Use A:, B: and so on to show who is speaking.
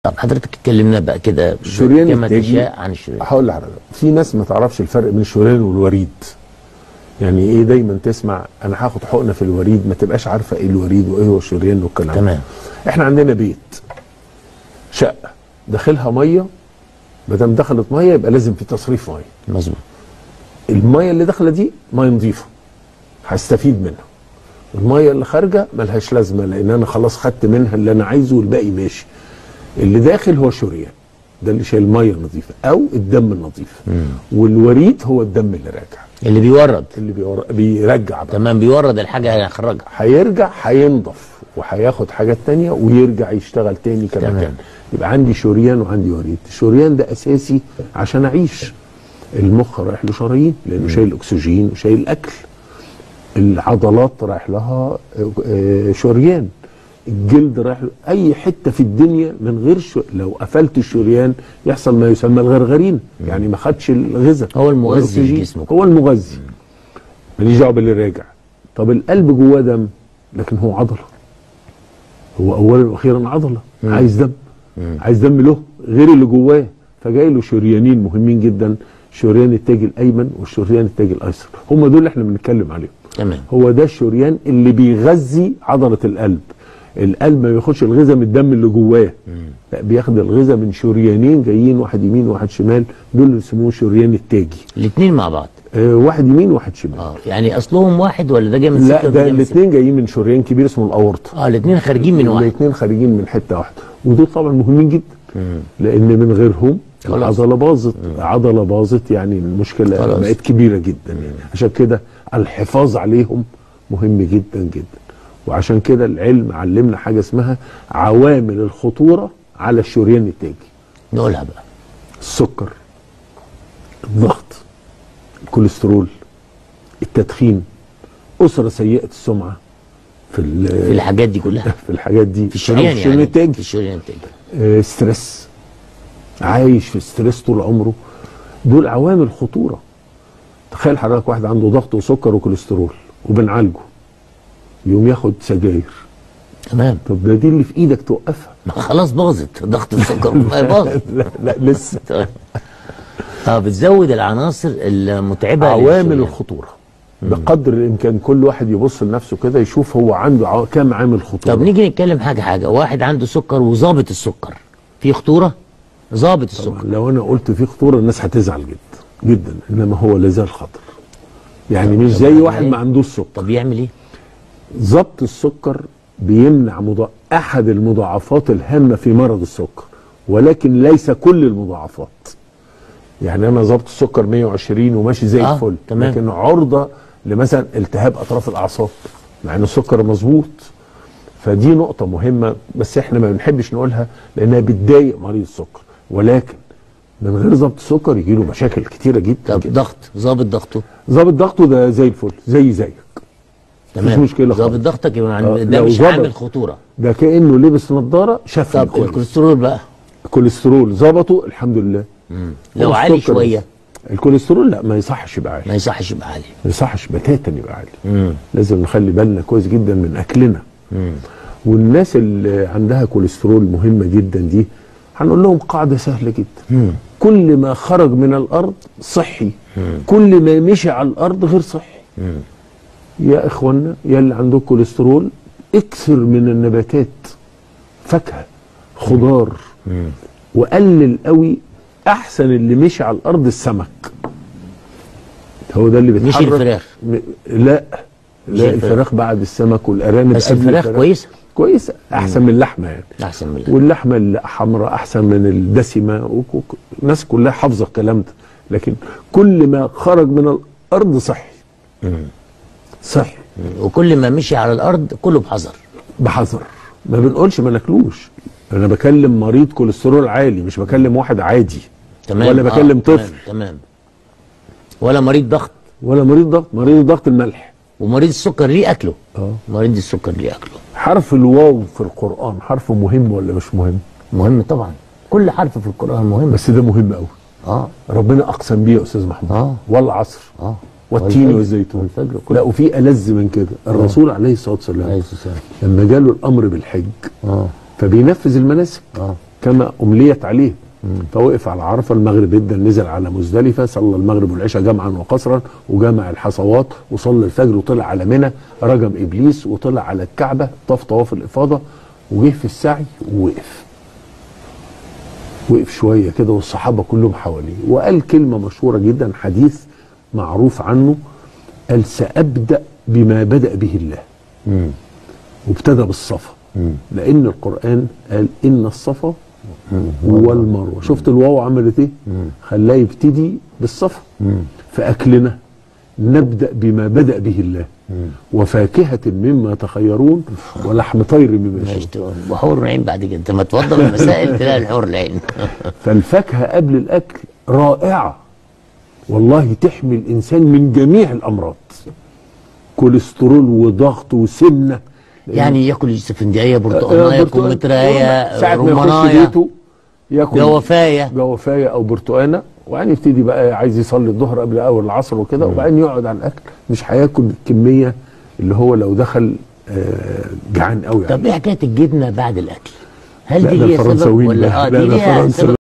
A: طب حضرتك اتكلمنا بقى كده
B: الشريان
A: كما
B: التاجي
A: تشاء عن الشريان
B: هقول لحضرتك في ناس ما تعرفش الفرق بين الشريان والوريد يعني ايه دايما تسمع انا هاخد حقنه في الوريد ما تبقاش عارفه ايه الوريد وايه هو الشريان والكلام ده.
A: تمام
B: احنا عندنا بيت شقه داخلها ميه ما دام دخلت ميه يبقى لازم في تصريف ميه
A: مظبوط
B: الميه اللي داخله دي ميه نظيفه هستفيد منها الميه اللي خارجه ملهاش لازمه لان انا خلاص خدت منها اللي انا عايزه والباقي ماشي اللي داخل هو الشريان ده اللي شايل الميه النظيفه او الدم النظيف والوريد هو الدم اللي راجع
A: اللي بيورد
B: اللي بيور- بيرجع بقى
A: تمام بيورد الحاجه هيخرجها
B: هيرجع هينضف وهياخد حاجات تانية ويرجع يشتغل تاني كما
A: تمام.
B: كان يبقى عندي شريان وعندي وريد الشريان ده اساسي عشان اعيش المخ رايح له شرايين لانه شايل اكسجين وشايل الاكل العضلات رايح لها آه، شريان الجلد رايح له اي حته في الدنيا من غير شو... لو قفلت الشريان يحصل ما يسمى الغرغرين يعني ما خدش الغذاء
A: هو المغذي
B: والأكسجين.
A: للجسم
B: هو المغذي ماليش دعوه باللي راجع طب القلب جواه دم لكن هو عضله هو اولا واخيرا عضله عايز دم عايز دم له غير اللي جواه فجاي له شريانين مهمين جدا شريان التاج الايمن والشريان التاج الايسر هم دول اللي احنا بنتكلم عليهم
A: تمام
B: هو ده الشريان اللي بيغذي عضله القلب القلب ما بياخدش الغذاء من الدم اللي جواه لا بياخد الغذاء من شريانين جايين واحد يمين وواحد شمال دول اللي يسموه شريان التاجي
A: الاثنين مع بعض
B: آه واحد يمين وواحد شمال
A: اه يعني اصلهم واحد ولا ده جاي من
B: لا
A: سكة وده
B: ده
A: جاي من سكة؟
B: الاثنين جايين من شريان كبير اسمه الاورطه
A: اه الاثنين خارجين من واحد
B: الاثنين خارجين من حته واحده ودول طبعا مهمين جدا لان من غيرهم
A: خلاص.
B: العضله باظت عضله باظت يعني المشكله
A: خلاص.
B: بقت كبيره جدا يعني عشان كده الحفاظ عليهم مهم جدا جدا وعشان كده العلم علمنا حاجه اسمها عوامل الخطوره على الشريان التاجي
A: نقولها بقى
B: السكر الضغط الكوليسترول التدخين اسره سيئه السمعه في ال-
A: في الحاجات دي كلها
B: في الحاجات دي
A: في الشريان
B: أو
A: يعني
B: الشريان التاجي
A: في الشريان التاجي
B: آه، ستريس عايش في ستريس طول عمره دول عوامل خطوره تخيل حضرتك واحد عنده ضغط وسكر وكوليسترول وبنعالجه يقوم ياخد سجاير
A: تمام
B: طب ده دي اللي في ايدك توقفها
A: ما خلاص باظت ضغط السكر والله باظت
B: لا, لا لسه
A: طيب. اه بتزود العناصر المتعبه
B: عوامل
A: للشريان.
B: الخطوره بقدر الامكان كل واحد يبص لنفسه كده يشوف هو عنده عو... كام عامل خطوره
A: طب نيجي نتكلم حاجه حاجه واحد عنده سكر وظابط السكر في خطوره ظابط السكر
B: طبعا لو انا قلت في خطوره الناس هتزعل جدا جدا انما هو لازال خطر يعني مش
A: طب
B: زي
A: يعني
B: واحد
A: إيه؟
B: ما عندوش سكر
A: طب يعمل ايه
B: ضبط السكر بيمنع مضا... احد المضاعفات الهامه في مرض السكر ولكن ليس كل المضاعفات يعني انا ضبط السكر 120 وماشي زي
A: آه،
B: الفل
A: تمام.
B: لكن عرضه لمثلا التهاب اطراف الاعصاب مع ان السكر مظبوط فدي نقطه مهمه بس احنا ما بنحبش نقولها لانها بتضايق مريض السكر ولكن من غير ضبط السكر يجي له مشاكل كتيره جدا
A: طب
B: جدا.
A: ضغط ظابط ضغطه
B: ضابط ضغطه ده زي الفل زي زيك
A: تمام
B: مشكلة
A: ظابط
B: خالص.
A: ضغطك يبقى
B: آه،
A: عن- ده
B: لو
A: مش
B: ظبط.
A: عامل خطوره
B: ده كانه لبس نظاره شاف
A: طب
B: كويس
A: الكوليسترول بقى
B: الكوليسترول ظبطه الحمد لله
A: لو
B: هو
A: عالي
B: السكر
A: شويه
B: بس. الكوليسترول لا ما يصحش يبقى عالي
A: ما يصحش يبقى عالي
B: ما يصحش بتاتا يبقى عالي لازم نخلي بالنا كويس جدا من اكلنا والناس اللي عندها كوليسترول مهمه جدا دي هنقول لهم قاعده سهله جدا كل ما خرج من الارض صحي كل ما مشي على الارض غير صحي يا اخوانا يا اللي عندك كوليسترول اكثر من النباتات فاكهه خضار وقلل قوي احسن اللي مشي على الارض السمك هو ده اللي
A: مش
B: بيتحرك
A: الفراخ.
B: م... لا لا
A: الفراخ.
B: الفراخ بعد السمك والارانب
A: بس
B: قبل
A: الفراخ كويسه
B: كويسه احسن من اللحمه يعني
A: احسن من اللحم.
B: واللحمه الحمراء احسن من الدسمه وك- وك- الناس كلها حافظه الكلام ده لكن كل ما خرج من الارض صحي صحي
A: وكل ما مشي على الارض كله بحذر
B: بحذر ما بنقولش ما ناكلوش انا بكلم مريض كوليسترول عالي مش بكلم واحد عادي
A: تمام
B: ولا بكلم
A: تمام،
B: طفل
A: تمام ولا مريض ضغط
B: ولا مريض ضغط مريض ضغط الملح
A: ومريض السكر ليه اكله
B: اه
A: مريض السكر ليه اكله
B: حرف الواو في القران حرف مهم ولا مش مهم
A: مهم طبعا كل حرف في القران مهم
B: بس ده مهم قوي
A: اه
B: ربنا اقسم بيه يا استاذ محمود
A: آه.
B: والعصر
A: اه
B: والتين
A: والفجر.
B: والزيتون
A: والفجر
B: لا
A: كله
B: وفي ألذ من كده الرسول عليه الصلاه
A: عليه
B: والسلام
A: الصلاه والسلام
B: لما جاله الامر بالحج
A: اه
B: فبينفذ المناسك
A: اه
B: كما امليت عليه فوقف على عرفه المغرب ادى نزل على مزدلفه صلى المغرب والعشاء جمعا وقصرا وجمع الحصوات وصلى الفجر وطلع على منى رجم ابليس وطلع على الكعبه طاف طواف الافاضه وجه في السعي ووقف وقف شويه كده والصحابه كلهم حواليه وقال كلمه مشهوره جدا حديث معروف عنه قال سابدا بما بدا به الله وابتدى بالصفا لان القران قال ان الصفا والمروه شفت الواو عملت ايه خلاه يبتدي بالصفا فاكلنا نبدا بما بدا به الله وفاكهه مما تخيرون ولحم طير مما يشاءون
A: ماشي تقول وحور العين بعد كده انت ما تفضل المسائل تلاقي الحور العين
B: فالفاكهه قبل الاكل رائعه والله تحمي الانسان من جميع الامراض كوليسترول وضغط وسمنه
A: يعني ياكل السفندية برتقانية
B: برتقال.
A: كمثرية
B: ساعة ما يخش
A: رمانية
B: بيته ياكل
A: جوافاية
B: جوافايه او برتقانه وبعدين يبتدي بقى عايز يصلي الظهر قبل اول العصر وكده وبعدين يقعد على الاكل مش هياكل بالكميه اللي هو لو دخل آه، جعان قوي يعني
A: طب ايه حكاية الجبنة بعد الأكل؟ هل
B: لا،
A: دي
B: ده
A: ليها سبب
B: الفرنساويين
A: ولا
B: ده.
A: اه
B: لا،
A: دي
B: ده
A: ليها
B: فرنسا
A: سبب